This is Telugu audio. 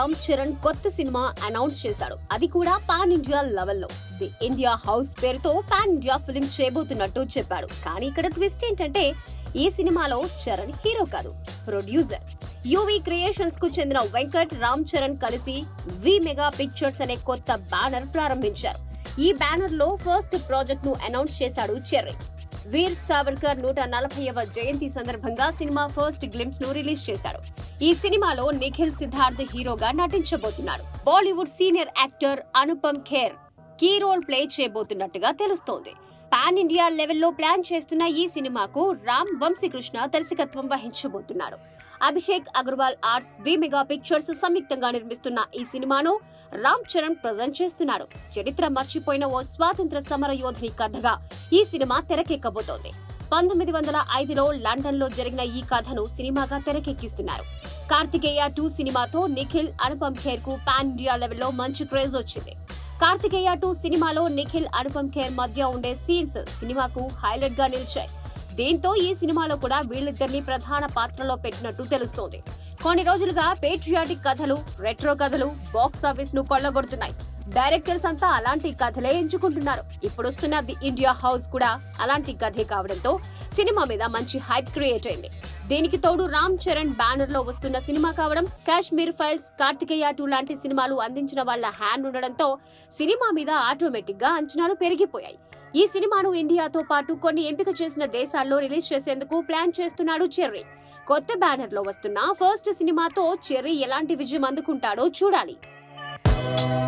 రామ్ చరణ్ కొత్త సినిమా అనౌన్స్ చేశాడు అది కూడా పాన్ ఇండియా లెవెల్లో ది ఇండియా హౌస్ పేరుతో పాన్ ఇండియా ఫిల్మ్ చేయబోతున్నట్టు చెప్పాడు కానీ ఇక్కడ ట్విస్ట్ ఏంటంటే ఈ సినిమాలో చరణ్ హీరో కాదు ప్రొడ్యూసర్ యూవీ క్రియేషన్స్ కు చెందిన వెంకట్ రామ్ చరణ్ కలిసి వి మెగా పిక్చర్స్ అనే కొత్త బ్యానర్ ప్రారంభించారు ఈ బ్యానర్ లో ఫస్ట్ ప్రాజెక్ట్ ను అనౌన్స్ చేశాడు చెర్రీ వీర్ సావర్కర్ నూట నలభైవ జయంతి సందర్భంగా సినిమా ఫస్ట్ గ్లిమ్స్ ను రిలీజ్ చేశాడు ఈ సినిమాలో నిఖిల్ సిద్ధార్థ్ హీరోగా నటించబోతున్నాడు Bollywood senior actor Anupam Kher key role play చేయబోతున్నట్టుగా తెలుస్తోంది పాన్ ఇండియా లెవెల్లో ప్లాన్ చేస్తున్న ఈ సినిమాకు రామ్ వంశీకృష్ణ దర్శకత్వం వహించబోతున్నాడు Abhishek Agarwal arts V mega pictures సంయుక్తంగా నిర్మిస్తున్న ఈ సినిమాను రామ్ చరణ్ ప్రజెంట్ చేస్తున్నాడు చరిత్ర మర్చిపోయిన ఓ స్వాతంత్ర సమర యోధుని కథగా ఈ సినిమా తెరకెక్కబోతోంది పంతొమ్మిది వందల ఐదులో లండన్ లో జరిగిన ఈ కథను సినిమాగా తెరకెక్కిస్తున్నారు కార్తికేయ టూ సినిమాతో నిఖిల్ అనుపమ్ ఖేర్ కు పాన్ ఇండియా లెవెల్లో మంచి క్రేజ్ వచ్చింది కార్తికేయ టూ సినిమాలో నిఖిల్ అనుపమ్ ఖేర్ మధ్య ఉండే సీన్స్ సినిమాకు హైలైట్ గా నిలిచాయి దీంతో ఈ సినిమాలో కూడా వీళ్ళిద్దరిని ప్రధాన పాత్రలో పెట్టినట్టు తెలుస్తోంది కొన్ని రోజులుగా పేట్రియాటిక్ కథలు రెట్రో కథలు బాక్స్ ఆఫీస్ ను కొల్లగొడుతున్నాయి డైరెక్టర్స్ అంతా అలాంటి కథలే ఎంచుకుంటున్నారు ఇప్పుడు వస్తున్న ది ఇండియా హౌస్ కూడా అలాంటి కథే కావడంతో సినిమా మీద మంచి హైప్ క్రియేట్ అయింది దీనికి తోడు రామ్ చరణ్ బ్యానర్ లో వస్తున్న సినిమా కావడం కాశ్మీర్ ఫైల్స్ కార్తికేయ టూ లాంటి సినిమాలు అందించిన వాళ్ళ హ్యాండ్ ఉండడంతో సినిమా మీద ఆటోమేటిక్ గా అంచనాలు పెరిగిపోయాయి ఈ సినిమాను ఇండియాతో పాటు కొన్ని ఎంపిక చేసిన దేశాల్లో రిలీజ్ చేసేందుకు ప్లాన్ చేస్తున్నాడు చెర్రీ కొత్త బ్యానర్ లో వస్తున్న ఫస్ట్ సినిమాతో చెర్రీ ఎలాంటి విజయం అందుకుంటాడో చూడాలి